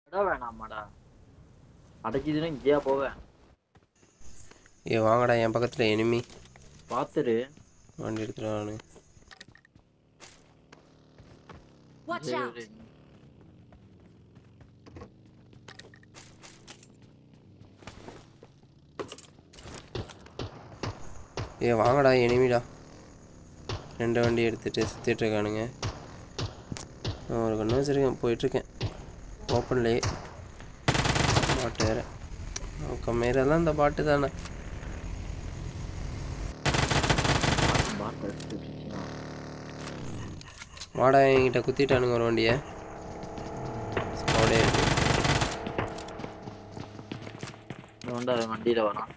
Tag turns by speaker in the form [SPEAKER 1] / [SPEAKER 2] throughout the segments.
[SPEAKER 1] இடம் வேணாமாடா அடைச்சிதுன்னா இங்கேயா போவேன்
[SPEAKER 2] ஏ வாங்கடா என் பக்கத்தில் எனிமி
[SPEAKER 1] பார்த்துரு
[SPEAKER 2] வண்டி எடுத்துட்டு வானு
[SPEAKER 3] Watch out!
[SPEAKER 2] ஏ வாங்கடா எனிமிடா ரெண்டு வண்டி எடுத்துட்டு சுற்றிட்டு இருக்கானுங்க நான் ஒரு கண்ணு வச்சுருக்கேன் போயிட்டுருக்கேன் ஓப்பன்லேயே பாட்டு வேறு கம்மியெல்லாம் இந்த பாட்டு தானே
[SPEAKER 1] பார்த்து எடுத்து வச்சுச்சுன்னா.
[SPEAKER 2] வாடா என்கிட்ட குத்திட்டானுங்க ஒரு வண்டியை அப்படியே இருக்கு
[SPEAKER 1] இந்த வந்து அவன் வண்டியில வரான்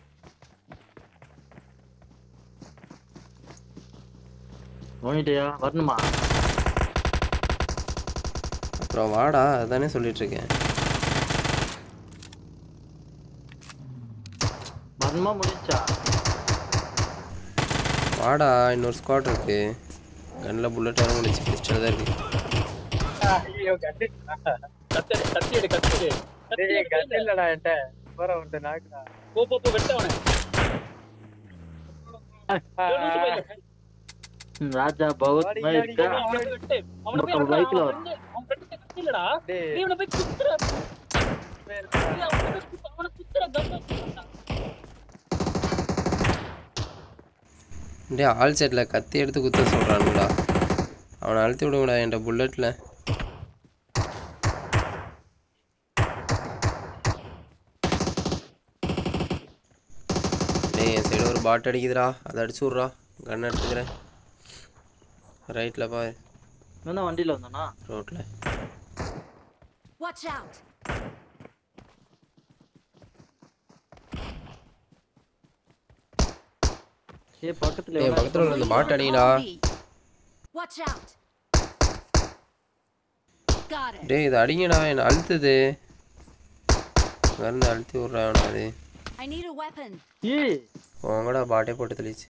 [SPEAKER 1] ஓனிட்டியா வரணுமா
[SPEAKER 2] அப்புறம் வாடா அதானே சொல்லிட்டு இருக்கேன்
[SPEAKER 1] வரணுமா முடிஞ்சா
[SPEAKER 2] வாடா இன்னொரு ஸ்குவாட் இருக்கு கண்ணில் புல்லட் வர முடிச்சு பிஸ்டல் தான் இருக்கு
[SPEAKER 4] ஐயோ கட்டு
[SPEAKER 5] கத்தி எடு, கத்தி எடு கத்தி எடு கத்தி
[SPEAKER 4] டேய்
[SPEAKER 5] எடு,
[SPEAKER 4] கட்டு இல்லடா என்கிட்ட போற உன்ட்ட நாக்குடா
[SPEAKER 5] போ போ போ வெட்டவனே
[SPEAKER 1] ம், ராஜா பகவத்
[SPEAKER 4] வாடி,
[SPEAKER 1] மாதிரி
[SPEAKER 4] வாடி,
[SPEAKER 1] இருக்கா
[SPEAKER 4] வாடி.
[SPEAKER 5] அவனை போய் வெட்டு அவனை போய்
[SPEAKER 1] நம்ம
[SPEAKER 5] வெட்டுடா.
[SPEAKER 1] bike ல
[SPEAKER 5] அவன்
[SPEAKER 1] வரும்.
[SPEAKER 5] friend- அவன் friend கிட்ட கத்தி இல்லடா
[SPEAKER 4] டேய்
[SPEAKER 5] நீ இவனை போய் குத்துற டேய், அவனை போய் குத்து- அவனை குத்துற கன் வச்சுட்டான்டா.
[SPEAKER 2] டே ஆல் செட்டில் கத்தி எடுத்து குத்த சொல்கிறானுங்களா அவனை அழுத்தி விடுங்கடா என்கிட்ட புல்லட்டில் டேய் என் சைடு ஒரு பாட் அடிக்குதுடா அதை அடிச்சு விட்றா கன் எடுத்துக்கிறேன் ரைட்டில் பாரு
[SPEAKER 1] இவன் தான் வண்டியில வந்தானா
[SPEAKER 2] ரோட்டில்
[SPEAKER 3] Watch out!
[SPEAKER 1] ஏ பக்கத்துல
[SPEAKER 2] டேய்
[SPEAKER 1] எவனா
[SPEAKER 2] பக்கத்தில் உள்ள இந்த
[SPEAKER 3] Police
[SPEAKER 2] pot
[SPEAKER 3] on
[SPEAKER 2] அடிங்கடா
[SPEAKER 3] call B. Watch out! Got it.
[SPEAKER 2] டேய் இது அடிங்கடா என்னை அழுத்துது இருந்து அழுத்தி விட்றா அவனை அது
[SPEAKER 3] I need a weapon.
[SPEAKER 1] ஏய்
[SPEAKER 2] உங்கடா பாட்டே போட்டு தெளிச்சு